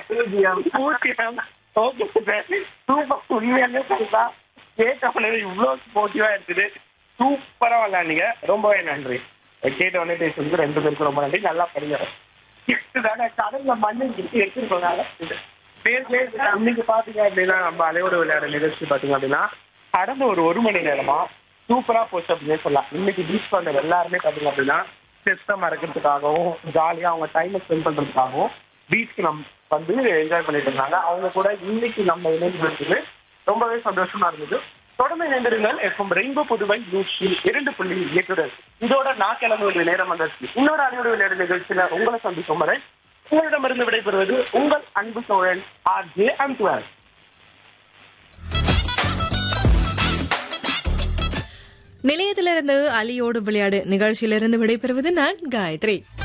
பூஜ்ஜியம் பூஜ்ஜியம் okay sir super உண்மையாலே சொல்றா கேட்டவனே இவ்வளோ ஸ்போர்ட்டிவா இருக்குது சூப்பரா விளையாடுங்க ரொம்பவே நன்றி கேட்ட உடனே பேசுறதுக்கு ரெண்டு பேருக்கும் ரொம்ப நன்றி நல்லா படிங்க தானே கடல்ல மண்ணு கிட்டு எடுத்துருக்கோம் பேர் பேர் இன்னைக்கு பாத்தீங்க அப்படின்னா நம்ம அலையோட விளையாட நிகழ்ச்சி பாத்தீங்க அப்படின்னா கடந்த ஒரு ஒரு மணி நேரமா சூப்பரா போச்சு அப்படின்னு சொல்லலாம் இன்னைக்கு பீச் வந்த எல்லாருமே பாத்தீங்க அப்படின்னா ஸ்ட்ரெஸ்ஸை மறக்கிறதுக்காகவும் ஜாலியா அவங்க டைமை ஸ்பெண்ட் பண்றதுக்காகவும் பீச்சுக்கு நம்ம வந்து என்ஜாய் பண்ணிட்டு இருந்தாங்க அவங்க கூட இன்னைக்கு நம்ம இணைந்து ரொம்பவே சந்தோஷமா இருந்தது தொடர்ந்து இணைந்திருங்கள் எஃப்எம் ரெயின்போ புதுவை நூற்றி இரண்டு புள்ளி எட்டுடன் இதோட நான் கிளம்ப வேண்டிய நேரம் வந்தாச்சு இன்னொரு அணியோட விளையாடு நிகழ்ச்சியில உங்களை சந்திக்கும் வரை உங்களிடமிருந்து விடைபெறுவது உங்கள் அன்பு சோழன் ஆர் ஜே அந்துவர் நிலையத்திலிருந்து அலியோடு விளையாடு நிகழ்ச்சியிலிருந்து விடைபெறுவது நான் காயத்ரி